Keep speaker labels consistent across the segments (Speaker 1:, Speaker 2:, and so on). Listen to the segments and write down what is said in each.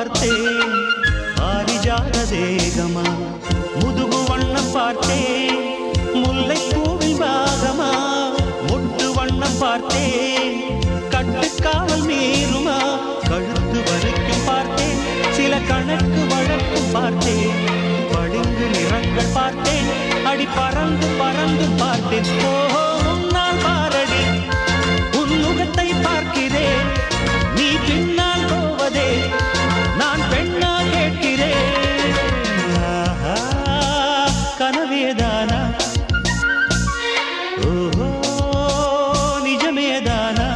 Speaker 1: பார்த்தேன் பாரிஜாத தேகமா முதுகு வண்ணம் பார்த்தேன் முல்லை பூவில் பாகமா முட்டு வண்ணம் பார்த்தேன் கட்டுக்காவல் மீறுமா கழுத்து வரைக்கும் பார்த்தேன் சில கணக்கு வழக்கு பார்த்தேன் பளிங்கு நிறங்கள் பார்த்தேன் அடி பறந்து பறந்து பார்த்தேன் ஓஹோ உன்னால் பாரடி உன் முகத்தை பார்க்கிறேன் நீ பின்னால் போவதே நான் பெண்ணா கேட்கிறேன் ஆஹா, கனவேதானா ஓஹோ நிஜமேதானா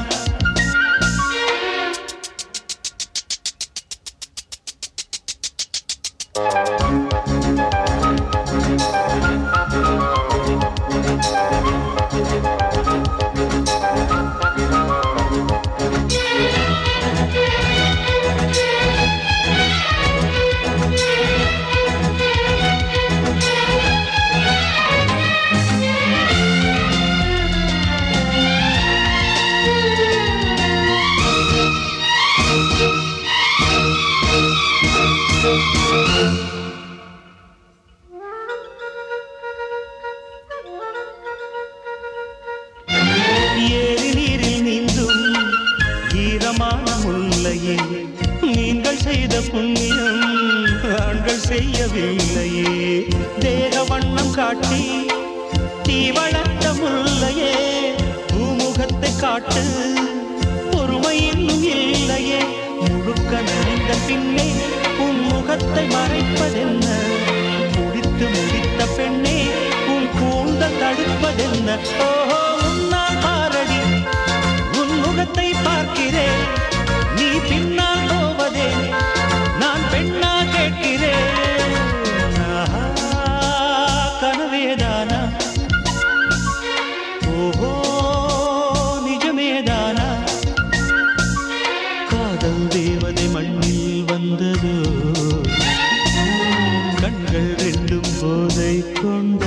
Speaker 1: ஏரி நீரில் நீந்தும் ஈரமான முல்லையே நீங்கள் செய்த புண்ணியம் ஆண்கள் செய்யவில்லையே தேக வண்ணம் காட்டி தீ வளர்த்த முல்லையே பூமுகத்தை காட்டு பொறுமை இன்னும் இல்லையே முழுக்க நனைந்த பின்னே உன் முகத்தை மறைப்பதென்ன முடித்து முடித்த பெண்ணே உன் கூந்தல் தடுப்பதென்ன ஓஹோ உன்னால் பாரடி உன் முகத்தை பார்க்கிறேன் நீ பின்னால் போவதே நான் பெண்ணா கேட்கிறேன் ஆஹா, கனவேதானா ஓஹோ நிஜமேதானா காதல் தேவதை மண்ணில் வந்ததோ கண்கள் ரெண்டும் போதை கொண்டு